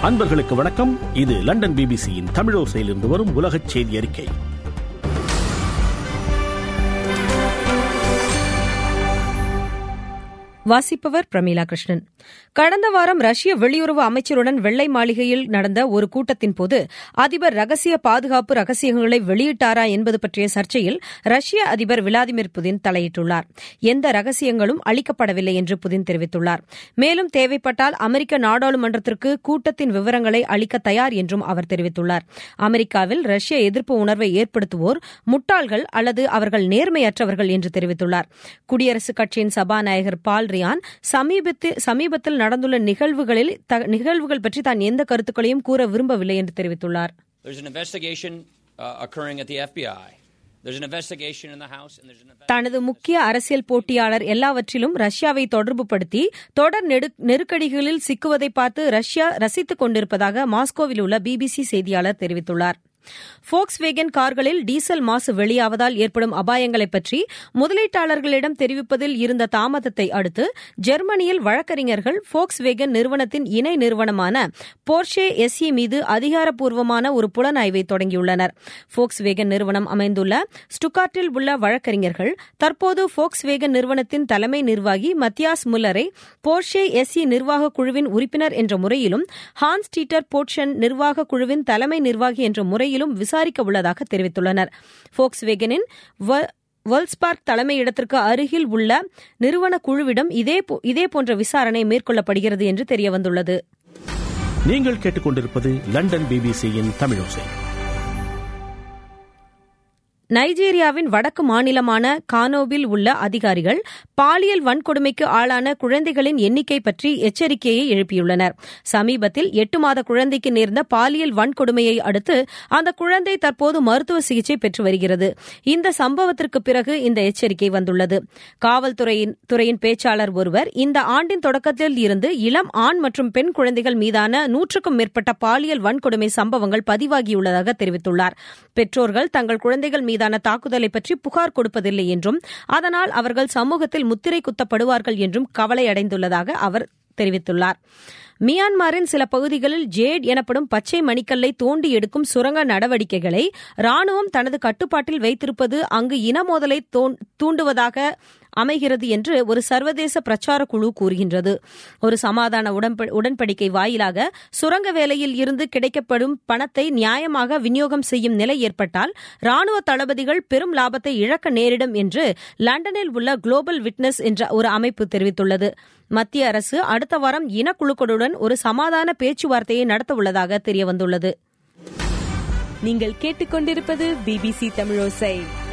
அன்பர்களுக்கு வணக்கம் இது லண்டன் பிபிசியின் தமிழோசையிலிருந்து வரும் உலகச் செய்தி அறிக்கை வாசிப்பவர் பிரமீளா கிருஷ்ணன் கடந்த வாரம் ரஷ்ய வெளியுறவு அமைச்சருடன் வெள்ளை மாளிகையில் நடந்த ஒரு கூட்டத்தின் போது அதிபர் ரகசிய பாதுகாப்பு ரகசியங்களை வெளியிட்டாரா என்பது பற்றிய சர்ச்சையில் ரஷ்ய அதிபர் விளாடிமிர் புதின் தலையிட்டுள்ளார் எந்த ரகசியங்களும் அளிக்கப்படவில்லை என்று புதின் தெரிவித்துள்ளார் மேலும் தேவைப்பட்டால் அமெரிக்க நாடாளுமன்றத்திற்கு கூட்டத்தின் விவரங்களை அளிக்க தயார் என்றும் அவர் தெரிவித்துள்ளார் அமெரிக்காவில் ரஷ்ய எதிர்ப்பு உணர்வை ஏற்படுத்துவோர் முட்டாள்கள் அல்லது அவர்கள் நேர்மையற்றவர்கள் என்று தெரிவித்துள்ளார் குடியரசுக் கட்சியின் சபாநாயகர் பால் ரியான் சமீபத்தில் சமீபத்தில் நடந்துள்ள நிகழ்வுகளில் நிகழ்வுகள் பற்றி தான் எந்த கருத்துக்களையும் கூற விரும்பவில்லை என்று தெரிவித்துள்ளார் There's an investigation uh, occurring at the FBI. There's an investigation in the House, and there's an investigation. தனது முக்கிய அரசியல் போட்டியாளர் எல்லாவற்றிலும் ரஷ்யாவை தொடர்புபடுத்தி தொடர் நெருக்கடிகளில் சிக்குவதை பார்த்து ரஷ்யா ரசித்துக் கொண்டிருப்பதாக மாஸ்கோவில் உள்ள பிபிசி செய்தியாளர் தெரிவித்துள்ளார் போக்ஸ் வேகன் கார்களில் டீசல் மாசு வெளியாவதால் ஏற்படும் அபாயங்களை பற்றி முதலீட்டாளர்களிடம் தெரிவிப்பதில் இருந்த தாமதத்தை அடுத்து ஜெர்மனியில் வழக்கறிஞர்கள் போக்ஸ் வேகன் நிறுவனத்தின் இணை நிறுவனமான போர்ஷே எஸ்இ மீது அதிகாரப்பூர்வமான ஒரு புலனாய்வை தொடங்கியுள்ளனர் போக்ஸ் வேகன் நிறுவனம் அமைந்துள்ள ஸ்டுகார்ட்டில் உள்ள வழக்கறிஞர்கள் தற்போது போக்ஸ் வேகன் நிறுவனத்தின் தலைமை நிர்வாகி மத்தியாஸ் முல்லரை போர்ஷே எஸ்இ நிர்வாக குழுவின் உறுப்பினர் என்ற முறையிலும் ஹான்ஸ் டீட்டர் போட்ஷன் நிர்வாக குழுவின் தலைமை நிர்வாகி என்ற முறையிலும் விசாரிக்க உள்ளதாக தெரிவித்துள்ளனர் போக்ஸ் வேகனின் வேர்ல்ஸ்பார்க் தலைமையிடத்திற்கு அருகில் உள்ள நிறுவன குழுவிடம் இதே இதேபோன்ற விசாரணை மேற்கொள்ளப்படுகிறது என்று தெரியவந்துள்ளது நீங்கள் கேட்டுக்கொண்டிருப்பது லண்டன் பிபிசியின் தமிழோசை நைஜீரியாவின் வடக்கு மாநிலமான கானோவில் உள்ள அதிகாரிகள் பாலியல் வன்கொடுமைக்கு ஆளான குழந்தைகளின் எண்ணிக்கை பற்றி எச்சரிக்கையை எழுப்பியுள்ளனர் சமீபத்தில் எட்டு மாத குழந்தைக்கு நேர்ந்த பாலியல் வன்கொடுமையை அடுத்து அந்த குழந்தை தற்போது மருத்துவ சிகிச்சை பெற்று வருகிறது இந்த சம்பவத்திற்கு பிறகு இந்த எச்சரிக்கை வந்துள்ளது காவல்துறையின் துறையின் பேச்சாளர் ஒருவர் இந்த ஆண்டின் தொடக்கத்தில் இருந்து இளம் ஆண் மற்றும் பெண் குழந்தைகள் மீதான நூற்றுக்கும் மேற்பட்ட பாலியல் வன்கொடுமை சம்பவங்கள் பதிவாகியுள்ளதாக தெரிவித்துள்ளார் பெற்றோர்கள் தங்கள் குழந்தைகள் மீதான தாக்குதலை பற்றி புகார் கொடுப்பதில்லை என்றும் அதனால் அவர்கள் சமூகத்தில் முத்திரை குத்தப்படுவார்கள் என்றும் கவலையடைந்துள்ளதாக அவர் தெரிவித்துள்ளார் மியான்மரின் சில பகுதிகளில் ஜேட் எனப்படும் பச்சை மணிக்கல்லை தோண்டி எடுக்கும் சுரங்க நடவடிக்கைகளை ராணுவம் தனது கட்டுப்பாட்டில் வைத்திருப்பது அங்கு இன மோதலை தூண்டுவதாக அமைகிறது என்று ஒரு சர்வதேச பிரச்சார குழு கூறுகின்றது ஒரு சமாதான உடன்படிக்கை வாயிலாக சுரங்க வேலையில் இருந்து கிடைக்கப்படும் பணத்தை நியாயமாக விநியோகம் செய்யும் நிலை ஏற்பட்டால் ராணுவ தளபதிகள் பெரும் லாபத்தை இழக்க நேரிடும் என்று லண்டனில் உள்ள குளோபல் விட்னஸ் என்ற ஒரு அமைப்பு தெரிவித்துள்ளது மத்திய அரசு அடுத்த வாரம் இனக்குழுக்களுடன் ஒரு சமாதான பேச்சுவார்த்தையை நடத்தவுள்ளதாக தெரியவந்துள்ளது நீங்கள் கேட்டுக்கொண்டிருப்பது பிபிசி தமிழோசை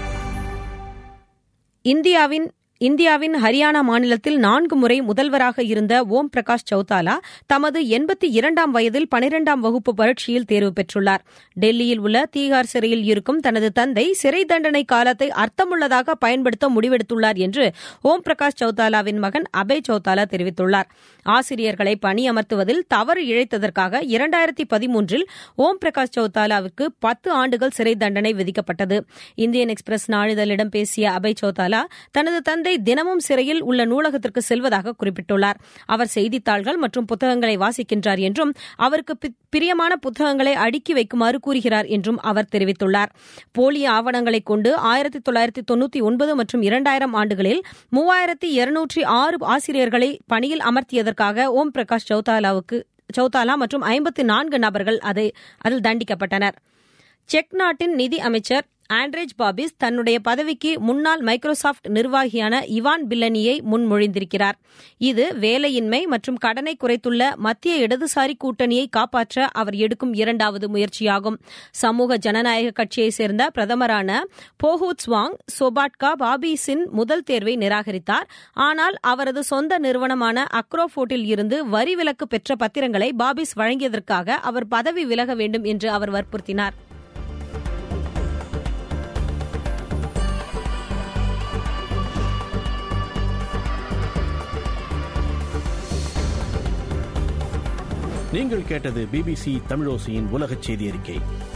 இந்தியாவின் இந்தியாவின் ஹரியானா மாநிலத்தில் நான்கு முறை முதல்வராக இருந்த ஓம் பிரகாஷ் சௌதாலா தமது எண்பத்தி இரண்டாம் வயதில் பனிரெண்டாம் வகுப்பு பரீட்சையில் தேர்வு பெற்றுள்ளார் டெல்லியில் உள்ள தீகார் சிறையில் இருக்கும் தனது தந்தை சிறை தண்டனை காலத்தை அர்த்தமுள்ளதாக பயன்படுத்த முடிவெடுத்துள்ளார் என்று ஓம் பிரகாஷ் சௌதாலாவின் மகன் அபய் சௌதாலா தெரிவித்துள்ளார் ஆசிரியர்களை பணியமர்த்துவதில் தவறு இழைத்ததற்காக இரண்டாயிரத்தி பதிமூன்றில் ஓம் பிரகாஷ் சௌதாலாவுக்கு பத்து ஆண்டுகள் சிறை தண்டனை விதிக்கப்பட்டது இந்தியன் எக்ஸ்பிரஸ் நாளிதழிடம் பேசிய அபய் சௌதாலா தனது தந்தை தினமும் சிறையில் உள்ள நூலகத்திற்கு செல்வதாக குறிப்பிட்டுள்ளார் அவர் செய்தித்தாள்கள் மற்றும் புத்தகங்களை வாசிக்கின்றார் என்றும் அவருக்கு பிரியமான புத்தகங்களை அடுக்கி வைக்குமாறு கூறுகிறார் என்றும் அவர் தெரிவித்துள்ளார் போலி ஆவணங்களை கொண்டு ஆயிரத்தி தொள்ளாயிரத்தி தொன்னூத்தி ஒன்பது மற்றும் இரண்டாயிரம் ஆண்டுகளில் மூவாயிரத்தி இருநூற்றி ஆறு ஆசிரியர்களை பணியில் அமர்த்தியதற்காக ஓம் பிரகாஷ் சௌதாலாவுக்கு சௌதாலா மற்றும் ஐம்பத்தி நான்கு நபர்கள் அதை அதில் தண்டிக்கப்பட்டனர் செக் நாட்டின் நிதி அமைச்சர் ஆண்ட்ரேஜ் பாபிஸ் தன்னுடைய பதவிக்கு முன்னாள் மைக்ரோசாப்ட் நிர்வாகியான இவான் பில்லனியை முன்மொழிந்திருக்கிறார் இது வேலையின்மை மற்றும் கடனை குறைத்துள்ள மத்திய இடதுசாரி கூட்டணியை காப்பாற்ற அவர் எடுக்கும் இரண்டாவது முயற்சியாகும் சமூக ஜனநாயக கட்சியைச் சேர்ந்த பிரதமரான போஹூத் ஸ்வாங் சோபாட்கா பாபிஸின் முதல் தேர்வை நிராகரித்தார் ஆனால் அவரது சொந்த நிறுவனமான அக்ரோஃபோர்ட்டில் இருந்து வரி விலக்கு பெற்ற பத்திரங்களை பாபிஸ் வழங்கியதற்காக அவர் பதவி விலக வேண்டும் என்று அவர் வற்புறுத்தினார் நீங்கள் கேட்டது பிபிசி தமிழோசையின் உலகச் செய்தி அறிக்கை